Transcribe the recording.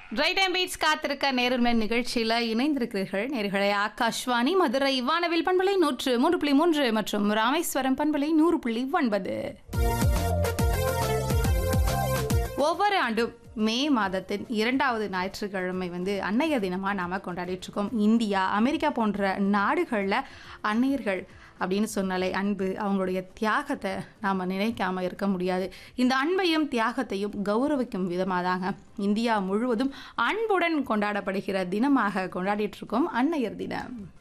right time beats காத்திருக்க நேருமே நிகழ்ச்சியில் இணைந்திருக்கிறீர்கள் நேர்களை ஆகாஷ்வாணி மதுரை வானவில் பண்பலை நூற்று மூன்று புள்ளி மூன்று மற்றும் ராமேஸ்வரம் பண்பலை நூறு புள்ளி ஒன்பது ஒவ்வொரு ஆண்டும் மே மாதத்தின் இரண்டாவது ஞாயிற்றுக்கிழமை வந்து அன்னையர் தினமாக நாம் கொண்டாடிட்டு இருக்கோம் இந்தியா அமெரிக்கா போன்ற நாடுகளில் அன்னையர்கள் அப்படின்னு சொன்னாலே அன்பு அவங்களுடைய தியாகத்தை நாம் நினைக்காம இருக்க முடியாது இந்த அன்பையும் தியாகத்தையும் கௌரவிக்கும் விதமாக தாங்க இந்தியா முழுவதும் அன்புடன் கொண்டாடப்படுகிற தினமாக கொண்டாடிட்டு இருக்கோம் அன்னையர் தினம்